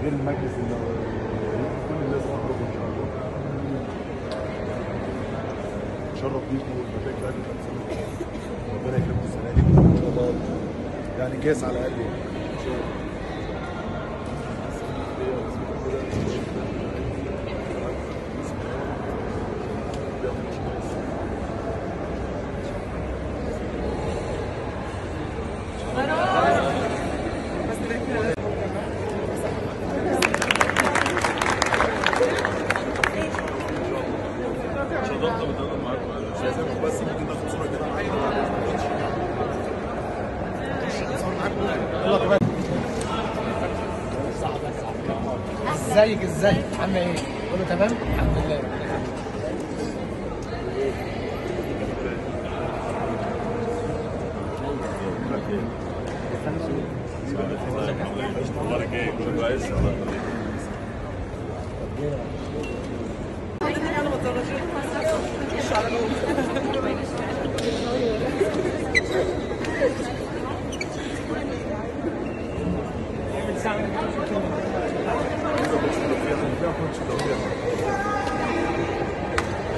غير المجلس النووي كل الناس تخرج ان شاء الله شرف بيكم والمشاكل هذه الخمسة ربنا يكرمكم السنه دي ان شاء الله يعني كاس على الاقل يعني ان شاء الله بس ممكن ناخد صوره كده ازيك ازيك عامل ايه؟ كله تمام؟ الحمد لله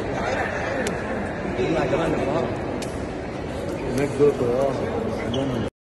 هناك دول اه